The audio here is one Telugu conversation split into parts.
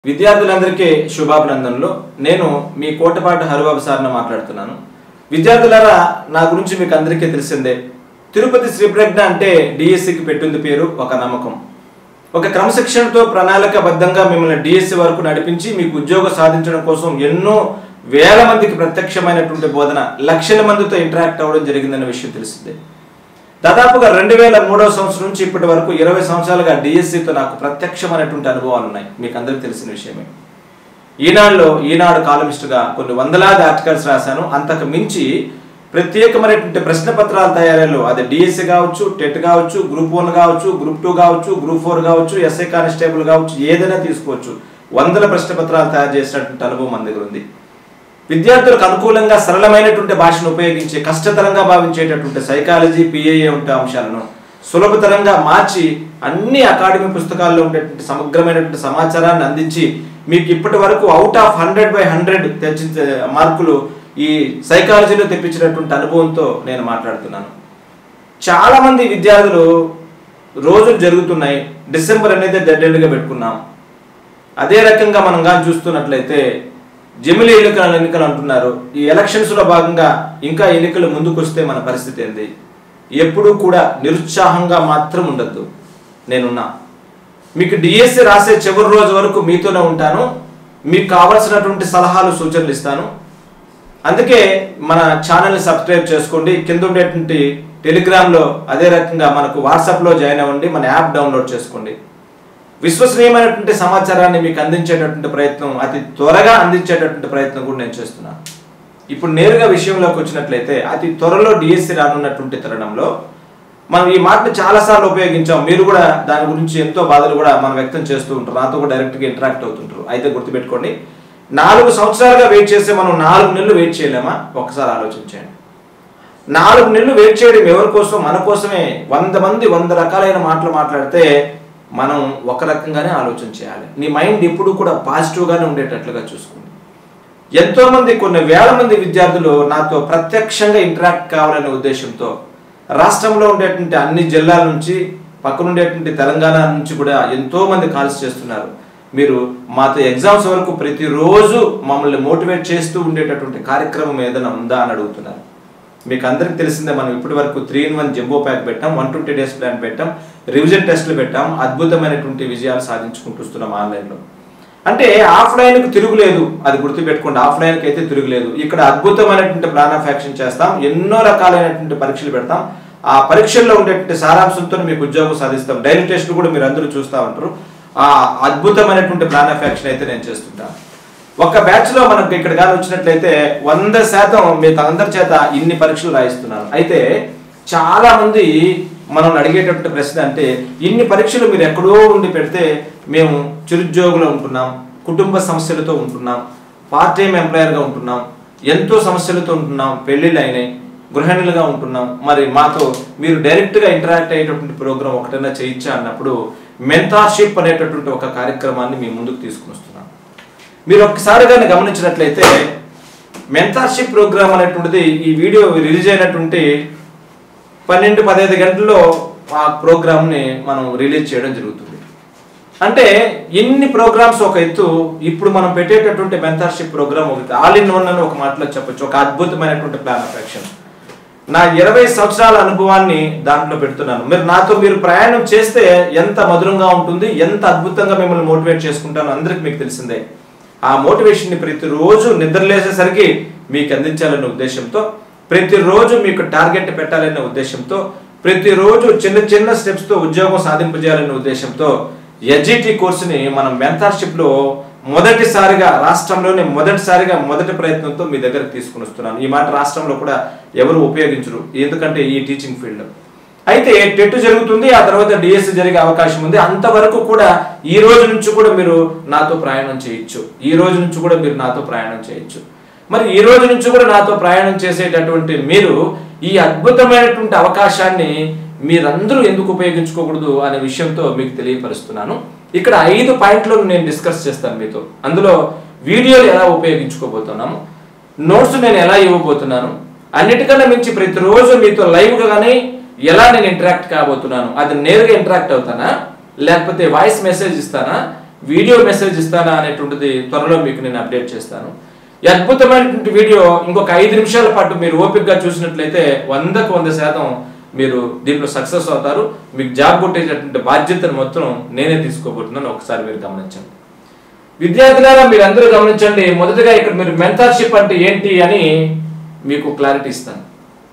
విద్యార్థులందరికీ శుభాభినందనలు నేను మీ కోటపాటి హరిబాబు సార్ని మాట్లాడుతున్నాను విద్యార్థులారా నా గురించి మీకు అందరికీ తెలిసిందే తిరుపతి శ్రీప్రజ్ఞ అంటే డిఎస్సికి పెట్టింది పేరు ఒక నమ్మకం ఒక క్రమశిక్షణతో ప్రణాళికబద్ధంగా మిమ్మల్ని డిఎస్సి వరకు నడిపించి మీకు ఉద్యోగం సాధించడం కోసం ఎన్నో వేల మందికి ప్రత్యక్షమైనటువంటి బోధన లక్షల మందితో ఇంటరాక్ట్ అవ్వడం జరిగిందన్న విషయం తెలిసిందే దాదాపుగా రెండు వేల మూడవ సంవత్సరం నుంచి ఇప్పటి వరకు ఇరవై సంవత్సరాలుగా డిఎస్సితో నాకు ప్రత్యక్షమైనటువంటి అనుభవాలు ఉన్నాయి మీకు అందరికీ తెలిసిన విషయమే ఈనాడులో ఈనాడు కాలమిస్టుగా కొన్ని వందలాది ఆర్టికల్స్ రాశాను అంతకు మించి ప్రత్యేకమైనటువంటి ప్రశ్న పత్రాల తయారీలో అది డిఎస్సి కావచ్చు టెట్ కావచ్చు గ్రూప్ వన్ కావచ్చు గ్రూప్ టూ కావచ్చు గ్రూప్ ఫోర్ కావచ్చు ఎస్ఐ కానిస్టేబుల్ కావచ్చు ఏదైనా తీసుకోవచ్చు వందల ప్రశ్న పత్రాలు తయారు చేసినటువంటి అనుభవం మన దగ్గర ఉంది విద్యార్థులకు అనుకూలంగా సరళమైనటువంటి భాషను ఉపయోగించి కష్టతరంగా భావించేటటువంటి సైకాలజీ పిఏఏ ఉంటే అంశాలను సులభతరంగా మార్చి అన్ని అకాడమీ పుస్తకాల్లో ఉండేటువంటి సమగ్రమైనటువంటి సమాచారాన్ని అందించి మీకు ఇప్పటి వరకు out of hundred by hundred తెచ్చి మార్కులు ఈ సైకాలజీలో తెప్పించినటువంటి అనుభవంతో నేను మాట్లాడుతున్నాను చాలా మంది విద్యార్థులు రోజులు జరుగుతున్నాయి డిసెంబర్ అనేది డెడ్ ఎండ్గా పెట్టుకున్నాం అదే రకంగా మనం కానీ చూస్తున్నట్లయితే జమిలి ఎన్నికలు ఎన్నికలు అంటున్నారు ఈ ఎలక్షన్స్ లో భాగంగా ఇంకా ఎన్నికలు ముందుకు వస్తే మన పరిస్థితి ఏంది ఎప్పుడూ కూడా నిరుత్సాహంగా మాత్రం ఉండద్దు నేనున్నా మీకు డిఎస్సి రాసే చివరి రోజు వరకు మీతోనే ఉంటాను మీకు కావలసినటువంటి సలహాలు సూచనలు ఇస్తాను అందుకే మన ఛానల్ని సబ్స్క్రైబ్ చేసుకోండి కింద ఉండేటువంటి టెలిగ్రామ్లో అదే రకంగా మనకు వాట్సాప్లో జాయిన్ అవ్వండి మన యాప్ డౌన్లోడ్ చేసుకోండి విశ్వసనీయమైనటువంటి సమాచారాన్ని మీకు అందించేటటువంటి ప్రయత్నం అతి త్వరగా అందించేటటువంటి ప్రయత్నం కూడా నేను చేస్తున్నాను ఇప్పుడు నేరుగా విషయంలోకి వచ్చినట్లయితే అతి త్వరలో డిఎస్సి రానున్నటువంటి తరుణంలో మనం ఈ మాటను చాలాసార్లు ఉపయోగించాం మీరు కూడా దాని గురించి ఎంతో బాధలు కూడా మనం వ్యక్తం చేస్తూ ఉంటారు నాతో కూడా డైరెక్ట్గా ఇంటరాక్ట్ అవుతుంటారు అయితే గుర్తుపెట్టుకోండి నాలుగు సంవత్సరాలుగా వెయిట్ చేస్తే మనం నాలుగు నెలలు వెయిట్ చేయలేమా ఒకసారి ఆలోచించండి నాలుగు నెలలు వెయిట్ చేయడం ఎవరి కోసం మన కోసమే వంద మంది వంద రకాలైన మాటలు మాట్లాడితే మనం ఒక రకంగానే ఆలోచన చేయాలి నీ మైండ్ ఎప్పుడు కూడా పాజిటివ్గానే ఉండేటట్లుగా చూసుకోండి ఎంతో మంది కొన్ని వేల మంది విద్యార్థులు నాతో ప్రత్యక్షంగా ఇంటరాక్ట్ కావాలనే ఉద్దేశంతో రాష్ట్రంలో ఉండేటువంటి అన్ని జిల్లాల నుంచి పక్కనుండేటువంటి తెలంగాణ నుంచి కూడా ఎంతో మంది కాల్స్ చేస్తున్నారు మీరు మాతో ఎగ్జామ్స్ వరకు ప్రతిరోజు మమ్మల్ని మోటివేట్ చేస్తూ ఉండేటటువంటి కార్యక్రమం ఏదైనా ఉందా అని అడుగుతున్నారు మీకు అందరికి తెలిసిందే మనం ఇప్పటి వరకు three in one jumbo pack పెట్టాం వన్ ట్వంటీ డేస్ ప్లాన్ పెట్టాం రివిజన్ టెస్ట్లు పెట్టాం అద్భుతమైనటువంటి విజయాలు సాధించుకుంటూ వస్తున్నాం ఆన్లైన్లో అంటే ఆఫ్లైన్కి తిరుగులేదు అది గుర్తుపెట్టుకోండి ఆఫ్లైన్కి అయితే తిరుగులేదు ఇక్కడ అద్భుతమైనటువంటి ప్లాన్ ఆఫ్ యాక్షన్ చేస్తాం ఎన్నో రకాలైనటువంటి పరీక్షలు పెడతాం ఆ పరీక్షల్లో ఉండేటువంటి సారాంశంతో మీకు ఉద్యోగం సాధిస్తాం డైలీ టెస్ట్లు కూడా మీరు అందరూ చూస్తూ ఉంటారు ఆ అద్భుతమైనటువంటి ప్లాన్ ఆఫ్ యాక్షన్ అయితే నేను చేస్తుంటాను ఒక బ్యాచ్ లో మనకు ఇక్కడ కానీ వచ్చినట్లయితే వంద శాతం మీకు అందరి చేత ఇన్ని పరీక్షలు రాయిస్తున్నాను అయితే చాలా మంది మనం అడిగేటటువంటి ప్రశ్న అంటే ఇన్ని పరీక్షలు మీరు ఎక్కడో ఉండి పెడితే మేము చిరుద్యోగులు ఉంటున్నాం కుటుంబ సమస్యలతో ఉంటున్నాం పార్ట్ టైం ఎంప్లాయర్గా ఉంటున్నాం ఎంతో సమస్యలతో ఉంటున్నాం పెళ్ళిళ్ళు అయినాయి గృహిణులుగా ఉంటున్నాం మరి మాతో మీరు డైరెక్ట్గా ఇంటరాక్ట్ అయ్యేటటువంటి ప్రోగ్రామ్ ఒకటైనా చేయించా అన్నప్పుడు మెంటార్షిప్ అనేటటువంటి ఒక కార్యక్రమాన్ని మీ ముందుకు తీసుకుని వస్తున్నాం మీరు ఒక్కసారి కానీ గమనించినట్లయితే మెంటార్షిప్ ప్రోగ్రామ్ అనేటువంటిది ఈ వీడియో రిలీజ్ అయినటువంటి పన్నెండు పదహైదు గంటల్లో ఆ ప్రోగ్రామ్ని మనం రిలీజ్ చేయడం జరుగుతుంది అంటే ఇన్ని ప్రోగ్రామ్స్ ఒక ఎత్తు ఇప్పుడు మనం పెట్టేటటువంటి మెంటార్షిప్ ప్రోగ్రామ్ ఒక ఆల్ ఇన్ వన్ అని ఒక మాటలో చెప్పొచ్చు ఒక అద్భుతమైనటువంటి ప్లాన్ ఆఫ్ యాక్షన్ నా ఇరవై సంవత్సరాల అనుభవాన్ని దాంట్లో పెడుతున్నాను మీరు నాతో మీరు ప్రయాణం చేస్తే ఎంత మధురంగా ఉంటుంది ఎంత అద్భుతంగా మిమ్మల్ని మోటివేట్ చేసుకుంటానో అందరికి మీకు తెలిసిందే ఆ మోటివేషన్ని ప్రతిరోజు నిద్రలేసేసరికి మీకు అందించాలనే ఉద్దేశంతో ప్రతిరోజు మీకు టార్గెట్ పెట్టాలనే ఉద్దేశంతో ప్రతిరోజు చిన్న చిన్న స్టెప్స్తో ఉద్యోగం సాధింపజేయాలనే ఉద్దేశంతో ఎడ్జిటి కోర్సుని మనం మెంటార్షిప్లో మొదటిసారిగా రాష్ట్రంలోనే మొదటిసారిగా మొదటి ప్రయత్నంతో మీ దగ్గరకు తీసుకుని వస్తున్నాను ఈ మాట రాష్ట్రంలో కూడా ఎవరు ఉపయోగించరు ఎందుకంటే ఈ టీచింగ్ ఫీల్డ్ అయితే టెట్ జరుగుతుంది ఆ తర్వాత డిఎస్సి జరిగే అవకాశం ఉంది అంతవరకు కూడా ఈ రోజు నుంచి కూడా మీరు నాతో ప్రయాణం చేయొచ్చు ఈ రోజు నుంచి కూడా మీరు నాతో ప్రయాణం చేయొచ్చు మరి ఈ రోజు నుంచి కూడా నాతో ప్రయాణం చేసేటటువంటి మీరు ఈ అద్భుతమైనటువంటి అవకాశాన్ని మీరందరూ ఎందుకు ఉపయోగించుకోకూడదు అనే విషయంతో మీకు తెలియపరుస్తున్నాను ఇక్కడ ఐదు పాయింట్లను నేను డిస్కస్ చేస్తాను మీతో అందులో వీడియోలు ఎలా ఉపయోగించుకోబోతున్నాము నోట్స్ నేను ఎలా ఇవ్వబోతున్నాను అన్నిటికన్నా మించి ప్రతిరోజు మీతో లైవ్గా కానీ ఎలా నేను ఇంటరాక్ట్ కాబోతున్నాను అది నేరుగా ఇంటరాక్ట్ అవుతానా లేకపోతే వాయిస్ మెసేజ్ ఇస్తానా వీడియో మెసేజ్ ఇస్తానా అనేటువంటిది త్వరలో మీకు నేను అప్డేట్ చేస్తాను ఈ అద్భుతమైనటువంటి వీడియో ఇంకొక ఐదు నిమిషాల పాటు మీరు ఓపికగా చూసినట్లయితే వందకు వంద శాతం మీరు దీంట్లో సక్సెస్ అవుతారు మీకు జాబ్ కొట్టేటటువంటి బాధ్యతను మొత్తం నేనే తీసుకోబోతున్నాను ఒకసారి మీరు గమనించండి విద్యార్థులారా మీరు అందరూ గమనించండి మొదటగా ఇక్కడ మీరు మెంటర్షిప్ అంటే ఏంటి అని మీకు క్లారిటీ ఇస్తాను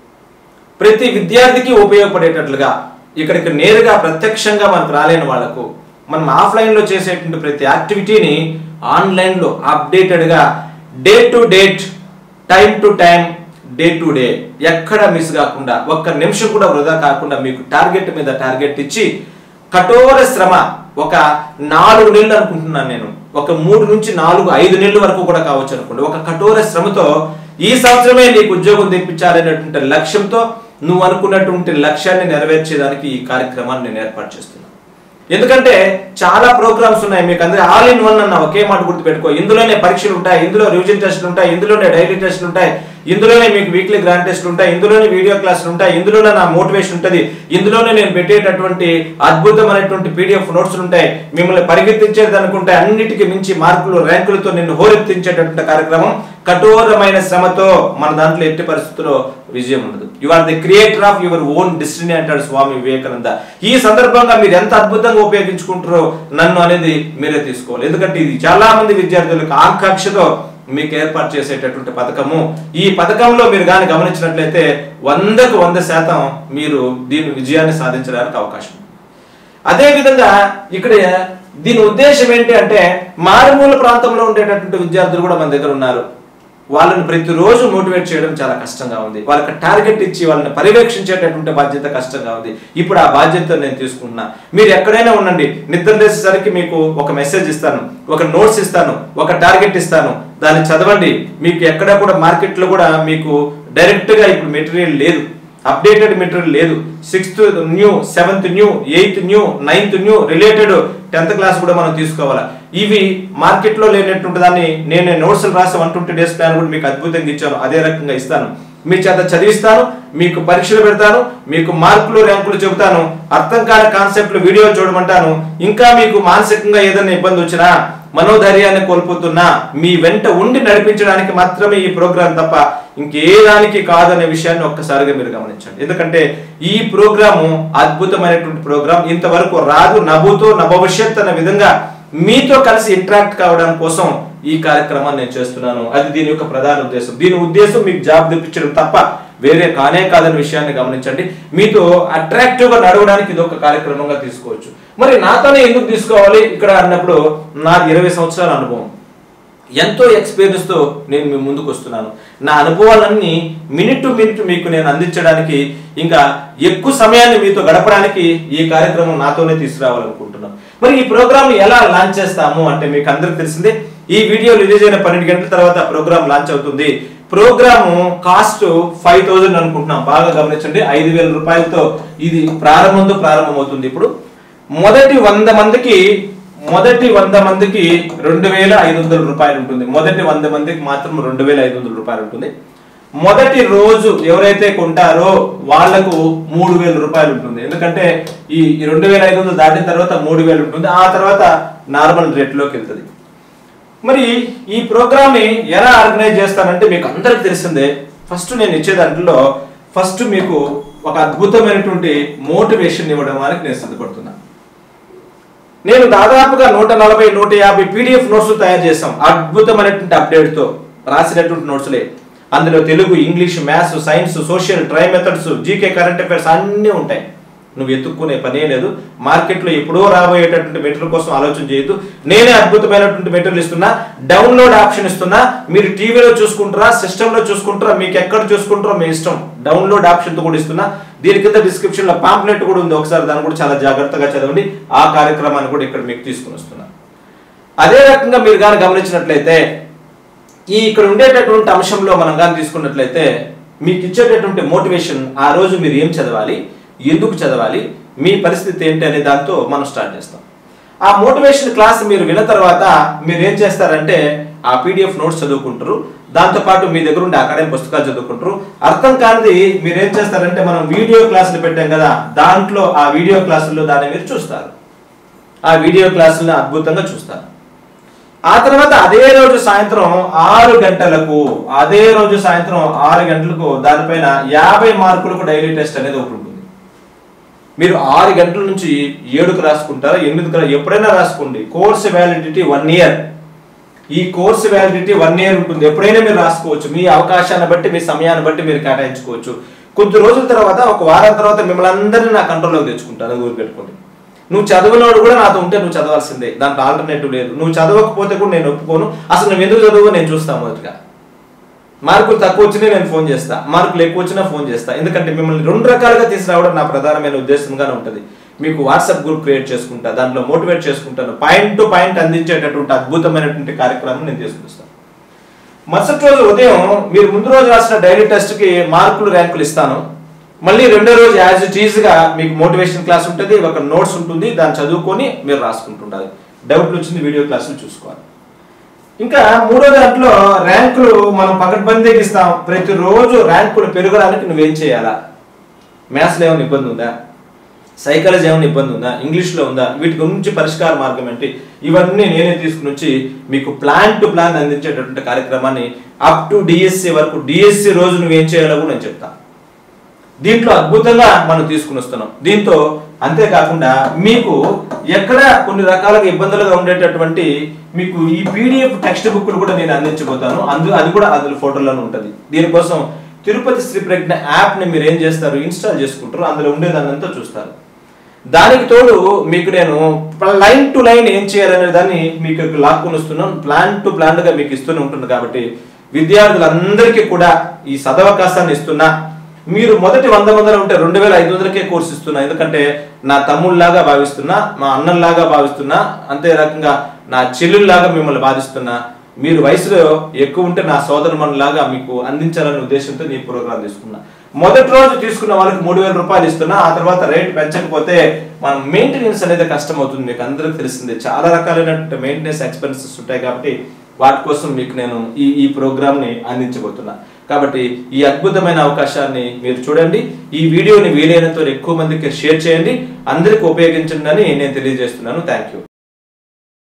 ప్రతి విద్యార్థికి ఉపయోగపడేటట్లుగా ఇక్కడికి నేరుగా ప్రత్యక్షంగా మనకు రాలేని వాళ్లకు మనం ఆఫ్లైన్లో చేసేటువంటి ప్రతి యాక్టివిటీని ఆన్లైన్లో అప్డేటెడ్గా day to date time to time day to day ఎక్కడ మిస్ కాకుండా ఒక్క నిమిషం కూడా వృధా కాకుండా మీకు టార్గెట్ మీద టార్గెట్ ఇచ్చి కఠోర శ్రమ ఒక నాలుగు నెలలు అనుకుంటున్నాను నేను ఒక మూడు నుంచి నాలుగు ఐదు నెలల వరకు కూడా కావచ్చు అనుకోండి ఒక కఠోర శ్రమతో ఈ సంవత్సరమే నీకు ఉద్యోగం తెప్పించాలనేటువంటి లక్ష్యంతో నువ్వు అనుకున్నటువంటి లక్ష్యాన్ని నెరవేర్చేదానికి ఈ కార్యక్రమాన్ని నేను ఏర్పాటు చేస్తున్నాను ఎందుకంటే చాలా ప్రోగ్రామ్స్ ఉన్నాయి మీకు అందరూ ఆల్ ఇన్ వన్ అన్న ఒకే మాట గుర్తు పెట్టుకో ఇందులోనే పరీక్షలు ఉంటాయి ఇందులో రివిజన్ టెస్ట్లు ఉంటాయి ఇందులోనే డైలీ టెస్ట్లు ఉంటాయి ఇందులోనే మీకు వీక్లీ గ్రాండ్ టెస్ట్లు ఉంటాయి ఇందులోనే వీడియో క్లాసులు ఉంటాయి ఇందులోనే నా మోటివేషన్ ఉంటుంది ఇందులోనే నేను పెట్టేటటువంటి అద్భుతమైనటువంటి పీడిఎఫ్ నోట్స్ ఉంటాయి మిమ్మల్ని పరిగెత్తించేది అనుకుంటే అన్నిటికీ మించి మార్కులు ర్యాంకులతో నిన్ను హోరెత్తించేటటువంటి కార్యక్రమం కఠోరమైన శ్రమతో మన దాంట్లో ఎట్టి పరిస్థితుల్లో విజయం ఉండదు you are the creator of your own destiny అంటాడు స్వామి వివేకానంద ఈ సందర్భంగా మీరు ఎంత అద్భుతంగా ఉపయోగించుకుంటారో నన్ను అనేది మీరే తీసుకోవాలి ఎందుకంటే ఇది చాలా మంది విద్యార్థులకు ఆకాంక్షతో మీకు ఏర్పాటు చేసేటటువంటి పథకము ఈ పథకంలో మీరు కానీ గమనించినట్లయితే వందకు వంద శాతం మీరు దీని విజయాన్ని సాధించడానికి అవకాశం ఉంది. అదే విధంగా ఇక్కడ దీని ఉద్దేశం ఏంటి అంటే మారుమూల ప్రాంతంలో ఉండేటటువంటి విద్యార్థులు కూడా మన దగ్గర ఉన్నారు వాళ్ళని ప్రతిరోజు మోటివేట్ చేయడం చాలా కష్టంగా ఉంది వాళ్ళకి టార్గెట్ ఇచ్చి వాళ్ళని పర్యవేక్షించేటటువంటి బాధ్యత కష్టంగా ఉంది ఇప్పుడు ఆ బాధ్యత నేను తీసుకుంటున్నా మీరు ఎక్కడైనా ఉండండి నిద్ర లేచేసరికి మీకు ఒక మెసేజ్ ఇస్తాను ఒక నోట్స్ ఇస్తాను ఒక టార్గెట్ ఇస్తాను దాన్ని చదవండి మీకు ఎక్కడ కూడా మార్కెట్లో కూడా మీకు డైరెక్ట్గా ఇప్పుడు మెటీరియల్ లేదు అప్డేటెడ్ మెటీరియల్ లేదు sixth new seventh new eighth new ninth new related tenth class కూడా మనం తీసుకోవాలి ఇవి మార్కెట్లో లేనటువంటి దాన్ని నేను నోట్స్ రాసి వన్ ట్వంటీ డేస్ ప్లాన్ కూడా మీకు అద్భుతంగా ఇచ్చాను అదే రకంగా ఇస్తాను మీ చేత చదివిస్తాను మీకు పరీక్షలు పెడతాను మీకు మార్కులు ర్యాంకులు చెబుతాను అర్థం కాని కాన్సెప్ట్లు వీడియోలు చూడమంటాను ఇంకా మీకు మానసికంగా ఏదైనా ఇబ్బంది వచ్చినా మనోధైర్యాన్ని కోల్పోతున్నా మీ వెంట ఉండి నడిపించడానికి మాత్రమే ఈ ప్రోగ్రాం తప్ప ఇంకే దానికి కాదనే విషయాన్ని ఒక్కసారిగా మీరు గమనించండి ఎందుకంటే ఈ ప్రోగ్రాము అద్భుతమైనటువంటి ప్రోగ్రాం ఇంతవరకు రాదు నభూతో నభవిష్యత్ అన్న విధంగా మీతో కలిసి ఇంటరాక్ట్ కావడం కోసం ఈ కార్యక్రమాన్ని నేను చేస్తున్నాను అది దీని యొక్క ప్రధాన ఉద్దేశం దీని ఉద్దేశం మీకు జాబ్ తెప్పించడం తప్ప వేరే కానే కాదనే విషయాన్ని గమనించండి మీతో అట్రాక్టివ్ గా నడవడానికి ఇది ఒక కార్యక్రమంగా తీసుకోవచ్చు మరి నాతోనే ఎందుకు తీసుకోవాలి ఇక్కడ అన్నప్పుడు నాకు ఇరవై సంవత్సరాల అనుభవం ఎంతో experience తో నేను మీ ముందుకు వస్తున్నాను నా అనుభవాలన్నీ మినిట్ టు మినిట్ మీకు నేను అందించడానికి ఇంకా ఎక్కువ సమయాన్ని మీతో గడపడానికి ఈ కార్యక్రమం నాతోనే తీసుకురావాలనుకుంటున్నాను మరి ఈ ప్రోగ్రామ్ ఎలా లాంచ్ చేస్తాము అంటే మీకు అందరికి తెలిసిందే ఈ వీడియో రిలీజ్ అయిన పన్నెండు గంటల తర్వాత ప్రోగ్రామ్ లాంచ్ అవుతుంది ప్రోగ్రాము కాస్ట్ ఫైవ్ థౌజండ్ అనుకుంటున్నాం బాగా గమనించండి ఐదు వేల రూపాయలతో ఇది ప్రారంభంతో ప్రారంభమవుతుంది ఇప్పుడు మొదటి వంద మందికి మొదటి వంద మందికి రెండు వేల ఐదు వందల రూపాయలు ఉంటుంది మొదటి వంద మందికి మాత్రం రెండు వేల ఐదు వందల రూపాయలు ఉంటుంది మొదటి రోజు ఎవరైతే కొంటారో వాళ్లకు మూడు వేల రూపాయలు ఉంటుంది ఎందుకంటే ఈ ఈ రెండు వేల ఐదు వందలు దాటిన తర్వాత మూడు వేలు ఉంటుంది ఆ తర్వాత నార్మల్ రేట్లోకి వెళ్తుంది మరి ఈ ప్రోగ్రామ్ ని ఎలా ఆర్గనైజ్ చేస్తానంటే మీకు అందరికి తెలిసిందే ఫస్ట్ నేను ఇచ్చే దాంట్లో ఫస్ట్ మీకు ఒక అద్భుతమైనటువంటి మోటివేషన్ ఇవ్వడానికి నేను సిద్ధపడుతున్నా నేను దాదాపుగా నూట నలభై నూట యాభై పీడిఎఫ్ నోట్స్ తయారు చేస్తాం అద్భుతమైనటువంటి అప్డేట్ తో రాసినటువంటి నోట్స్లే అందులో Telugu English maths science social ట్రై మెథడ్స్ జీకే కరెంట్ అఫైర్స్ అన్నీ ఉంటాయి నువ్వు ఎత్తుక్కునే పనే లేదు మార్కెట్లో ఎప్పుడో రాబోయేటటువంటి మెటీరియల్ కోసం ఆలోచన చేయొద్దు నేనే అద్భుతమైనటువంటి మెటీరియల్ ఇస్తున్నా డౌన్లోడ్ ఆప్షన్ ఇస్తున్నా మీరు టీవీలో చూసుకుంటారా సిస్టంలో చూసుకుంటారా మీకు ఎక్కడ చూసుకుంటారో మీ ఇష్టం డౌన్లోడ్ ఆప్షన్తో కూడా ఇస్తున్నా దీని కింద డిస్క్రిప్షన్లో పాంప్లెట్ కూడా ఉంది ఒకసారి దాన్ని కూడా చాలా జాగ్రత్తగా చదవండి ఆ కార్యక్రమాన్ని కూడా ఇక్కడ మీకు తీసుకుని వస్తున్నా అదే రకంగా మీరు కానీ గమనించినట్లయితే ఈ ఇక్కడ ఉండేటటువంటి అంశంలో మనం కానీ తీసుకున్నట్లయితే మీకు ఇచ్చేటటువంటి మోటివేషన్ ఆ రోజు మీరు ఏం చదవాలి ఎందుకు చదవాలి మీ పరిస్థితి ఏంటి అనే దాంతో మనం స్టార్ట్ చేస్తాం ఆ మోటివేషన్ క్లాస్ మీరు విన్న తర్వాత మీరు ఏం చేస్తారంటే ఆ పీడిఎఫ్ నోట్స్ చదువుకుంటారు దాంతో పాటు మీ దగ్గర ఉండే అకాడమిక్ పుస్తకాలు చదువుకుంటారు అర్థం కానిది మీరు ఏం చేస్తారంటే మనం వీడియో క్లాసులు పెట్టాం కదా దాంట్లో ఆ వీడియో క్లాసుల్లో దాన్ని మీరు చూస్తారు ఆ వీడియో క్లాసులను అద్భుతంగా చూస్తారు ఆ తర్వాత అదే రోజు సాయంత్రం ఆరు గంటలకు అదే రోజు సాయంత్రం ఆరు గంటలకు దానిపైన యాభై మార్కులకు డైలీ టెస్ట్ అనేది ఒకటి ఉంటుంది మీరు ఆరు గంటల నుంచి ఏడుకు రాసుకుంటారా ఎనిమిదికి రా- ఎప్పుడైనా రాసుకోండి కోర్స్ వ్యాలిడిటీ వన్ ఇయర్ ఈ కోర్స్ వ్యాలిడిటీ వన్ ఇయర్ ఉంటుంది ఎప్పుడైనా మీరు రాసుకోవచ్చు మీ అవకాశాన్ని బట్టి మీ సమయాన్ని బట్టి మీరు కేటాయించుకోవచ్చు కొద్ది రోజుల తర్వాత ఒక వారం తర్వాత మిమ్మల్ని అందరినీ నా కంట్రోల్లోకి తెచ్చుకుంటాను అది గుర్తుపెట్టుకోండి నువ్వు చదవనోడు కూడా నాతో ఉంటే నువ్వు చదవాల్సిందే దాంట్లో ఆల్టర్నేటివ్ లేదు నువ్వు చదవకపోతే కూడా నేను ఒప్పుకోను అసలు నువ్వు ఎందుకు చదువు నేను చూస్తాను మొదటిగా మార్కులు తక్కువ వచ్చినా నేను ఫోన్ చేస్తా మార్కులు ఎక్కువ వచ్చినా ఫోన్ చేస్తా ఎందుకంటే మిమ్మల్ని రెండు రకాలుగా తీసుకురావడం నా ప్రధానమైన ఉద్దేశంగానే ఉంటుంది మీకు వాట్సాప్ గ్రూప్ క్రియేట్ చేసుకుంటా దాంట్లో మోటివేట్ చేసుకుంటాను పాయింట్ టు పాయింట్ అందించేటటువంటి అద్భుతమైనటువంటి కార్యక్రమం నేను తీసుకొస్తాను మరుసటి రోజు ఉదయం మీరు ముందు రోజు రాసిన డైలీ టెస్ట్ కి మార్కులు ర్యాంకులు ఇస్తాను మళ్ళీ రెండో రోజు యాజ్ ఇట్ ఈజ్ గా మీకు మోటివేషన్ క్లాస్ ఉంటుంది ఒక నోట్స్ ఉంటుంది దాన్ని చదువుకొని మీరు రాసుకుంటుండాలి డౌట్లు వచ్చింది వీడియో క్లాసులు చూసుకోవాలి ఇంకా మూడో దాంట్లో ర్యాంకులు మనం పకడ్బందీకి ఇస్తాం ప్రతిరోజు ర్యాంకులు పెరగడానికి నువ్వేం చేయాలా మ్యాథ్స్లో ఏమైనా ఇబ్బంది ఉందా సైకాలజీ ఏమైనా ఇబ్బంది ఉందా ఇంగ్లీష్లో ఉందా వీటి గురించి పరిష్కార మార్గం ఏంటి ఇవన్నీ నేనే తీసుకుని వచ్చి మీకు ప్లాన్ టు ప్లాన్ అందించేటటువంటి కార్యక్రమాన్ని అప్ టు డిఎస్సి వరకు డిఎస్సి రోజు నువ్వేం చేయాలో కూడా నేను చెప్తాను దీంట్లో అద్భుతంగా మనం తీసుకుని వస్తున్నాం దీంతో అంతేకాకుండా మీకు ఎక్కడ కొన్ని రకాలుగా ఇబ్బందులుగా ఉండేటటువంటి మీకు ఈ పీడిఎఫ్ టెక్స్ట్ బుక్లు కూడా నేను అందించబోతాను అందు అది కూడా అందులో ఫోటోలోనే ఉంటుంది దీనికోసం తిరుపతి శ్రీ ప్రజ్ఞ యాప్ని మీరు ఏం చేస్తారు ఇన్స్టాల్ చేసుకుంటారు అందులో ఉండేదాన్నంతా చూస్తారు దానికి తోడు మీకు నేను లైన్ టు లైన్ ఏం చేయాలనే దాన్ని మీకు లాక్కుని వస్తున్నాను ప్లాన్ టు ప్లాన్ గా మీకు ఇస్తూనే ఉంటుంది కాబట్టి విద్యార్థులందరికీ కూడా ఈ సదవకాశాన్ని ఇస్తున్నా మీరు మొదటి వంద వందలు ఉంటే రెండు వేల ఐదు వందలకే కోర్సు ఇస్తున్నా ఎందుకంటే నా తమ్ముళ్ళలాగా భావిస్తున్నా మా అన్నల్లాగా భావిస్తున్నా అంతే రకంగా నా చెల్లుల్లాగా మిమ్మల్ని బాధిస్తున్నా మీరు వయసులో ఎక్కువ ఉంటే నా సోదరుమణులాగా మీకు అందించాలనే ఉద్దేశంతో నీ ప్రోగ్రాం తీసుకున్నా మొదటి రోజు తీసుకున్న వాళ్ళకి మూడు వేల రూపాయలు ఇస్తున్నా ఆ తర్వాత రేట్ పెంచకపోతే మనం మెయింటెనెన్స్ అనేది కష్టం అవుతుంది మీకు అందరికి తెలిసిందే చాలా రకాలైనటువంటి మెయింటెనెన్స్ ఎక్స్పెన్సెస్ ఉంటాయి కాబట్టి వాటి కోసం మీకు నేను ఈ ఈ ప్రోగ్రామ్ని అందించబోతున్నా కాబట్టి ఈ అద్భుతమైన అవకాశాన్ని మీరు చూడండి ఈ వీడియోని వీలైనంత ఎక్కువ మందికి షేర్ చేయండి అందరికి ఉపయోగించండి అని నేను తెలియజేస్తున్నాను థ్యాంక్ యూ